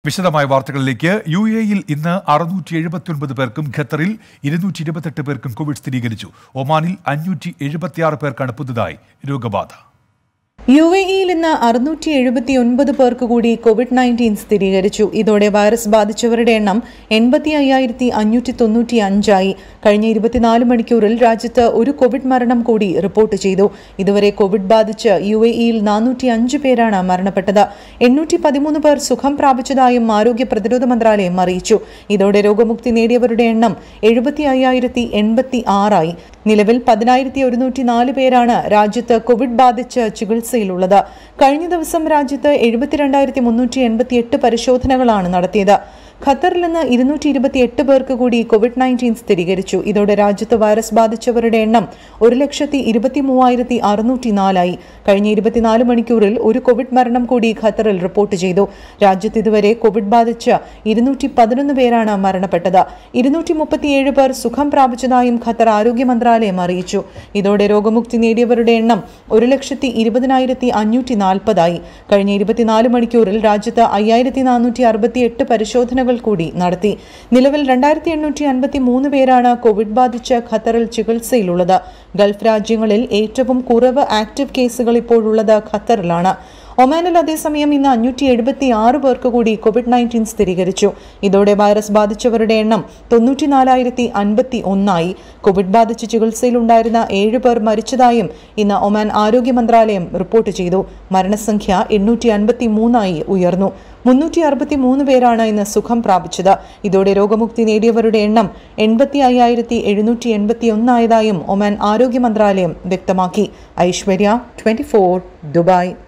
വിശദമായ വാർത്തകളിലേക്ക് യു എയിൽ ഇന്ന് അറുന്നൂറ്റി എഴുപത്തിയൊൻപത് പേർക്കും ഖത്തറിൽ ഇരുന്നൂറ്റി ഇരുപത്തെട്ട് പേർക്കും കോവിഡ് സ്ഥിരീകരിച്ചു ഒമാനിൽ അഞ്ഞൂറ്റി എഴുപത്തിയാറ് പേർക്കാണ് പുതുതായി രോഗബാധ യു എ ഇയിൽ ഇന്ന് അറുന്നൂറ്റി എഴുപത്തി ഒൻപത് പേർക്ക് കൂടി കോവിഡ് നയൻറ്റീൻ സ്ഥിരീകരിച്ചു ഇതോടെ വൈറസ് ബാധിച്ചവരുടെ എണ്ണം എൺപത്തി അയ്യായിരത്തി അഞ്ഞൂറ്റി തൊണ്ണൂറ്റി അഞ്ചായി കഴിഞ്ഞ ഇരുപത്തിനാല് മണിക്കൂറിൽ രാജ്യത്ത് ഒരു കോവിഡ് മരണം കൂടി റിപ്പോർട്ട് ചെയ്തു ഇതുവരെ കോവിഡ് ബാധിച്ച് യു എ ഇയിൽ നാനൂറ്റി അഞ്ച് പേരാണ് മരണപ്പെട്ടത് എണ്ണൂറ്റി പതിമൂന്ന് പേർ സുഖം പ്രാപിച്ചതായും ആരോഗ്യ പ്രതിരോധ മന്ത്രാലയം അറിയിച്ചു ഇതോടെ രോഗമുക്തി നേടിയവരുടെ എണ്ണം എഴുപത്തി അയ്യായിരത്തി എൺപത്തി ആറായി നിലവിൽ പതിനായിരത്തി ഒരുന്നൂറ്റി നാല് പേരാണ് രാജ്യത്ത് കോവിഡ് ബാധിച്ച് ചികിത്സയിലുള്ളത് കഴിഞ്ഞ ദിവസം രാജ്യത്ത് എഴുപത്തിരണ്ടായിരത്തി മുന്നൂറ്റി എൺപത്തി എട്ട് പരിശോധനകളാണ് നടത്തിയത് ഖത്തറിൽ നിന്ന് ഇരുന്നൂറ്റി ഇരുപത്തി എട്ട് പേർക്ക് കൂടി കോവിഡ് നയൻറ്റീൻ സ്ഥിരീകരിച്ചു ഇതോടെ രാജ്യത്ത് വൈറസ് ബാധിച്ചവരുടെ എണ്ണം ഒരു ലക്ഷത്തി ഇരുപത്തി മൂവായിരത്തി അറുന്നൂറ്റി നാലായി കഴിഞ്ഞ ഇരുപത്തിനാല് മണിക്കൂറിൽ ഒരു കോവിഡ് മരണം കൂടി ഖത്തറിൽ റിപ്പോർട്ട് ചെയ്തു രാജ്യത്ത് ഇതുവരെ കോവിഡ് ബാധിച്ച് ഇരുന്നൂറ്റി പതിനൊന്ന് പേരാണ് മരണപ്പെട്ടത് ഇരുന്നൂറ്റി മുപ്പത്തിയേഴ് പേർ സുഖം പ്രാപിച്ചതായും ഖത്തർ ആരോഗ്യ മന്ത്രാലയം അറിയിച്ചു ഇതോടെ രോഗമുക്തി നേടിയവരുടെ എണ്ണം ഒരു ലക്ഷത്തി ഇരുപതിനായിരത്തി അഞ്ഞൂറ്റി നാൽപ്പതായി കഴിഞ്ഞ ഇരുപത്തിനാല് മണിക്കൂറിൽ രാജ്യത്ത് അയ്യായിരത്തി നാനൂറ്റി അറുപത്തി എട്ട് പരിശോധനകൾ കൂടി നടത്തി നിലവിൽ രണ്ടായിരത്തി എണ്ണൂറ്റി അൻപത്തി മൂന്ന് പേരാണ് കോവിഡ് ബാധിച്ച് ഖത്തറിൽ ചികിത്സയിലുള്ളത് ഗൾഫ് രാജ്യങ്ങളിൽ ഏറ്റവും കുറവ് ആക്റ്റീവ് കേസുകൾ ഇപ്പോഴുള്ളത് ഖത്തറിലാണ് ഒമാനിൽ അതേസമയം ഇന്ന് അഞ്ഞൂറ്റി എഴുപത്തി ആറ് പേർക്ക് കൂടി കോവിഡ് നയൻറ്റീൻ സ്ഥിരീകരിച്ചു ഇതോടെ വൈറസ് ബാധിച്ചവരുടെ എണ്ണം തൊണ്ണൂറ്റിനാലായിരത്തി അൻപത്തി ഒന്നായി കോവിഡ് ബാധിച്ച് ചികിത്സയിലുണ്ടായിരുന്ന ഏഴ് പേർ മരിച്ചതായും ഇന്ന് ഒമാൻ ആരോഗ്യ മന്ത്രാലയം റിപ്പോർട്ട് ചെയ്തു മരണസംഖ്യ എണ്ണൂറ്റി അൻപത്തി മൂന്നായി ഉയർന്നു മുന്നൂറ്റി അറുപത്തി മൂന്ന് പേരാണ് ഇന്ന് സുഖം പ്രാപിച്ചത് ഇതോടെ രോഗമുക്തി നേടിയവരുടെ എണ്ണം എൺപത്തി അയ്യായിരത്തി എഴുന്നൂറ്റി എൺപത്തി ഒന്നായതായും ഒമാൻ ആരോഗ്യ മന്ത്രാലയം വ്യക്തമാക്കി ഐശ്വര്യ ട്വന്റി ദുബായ്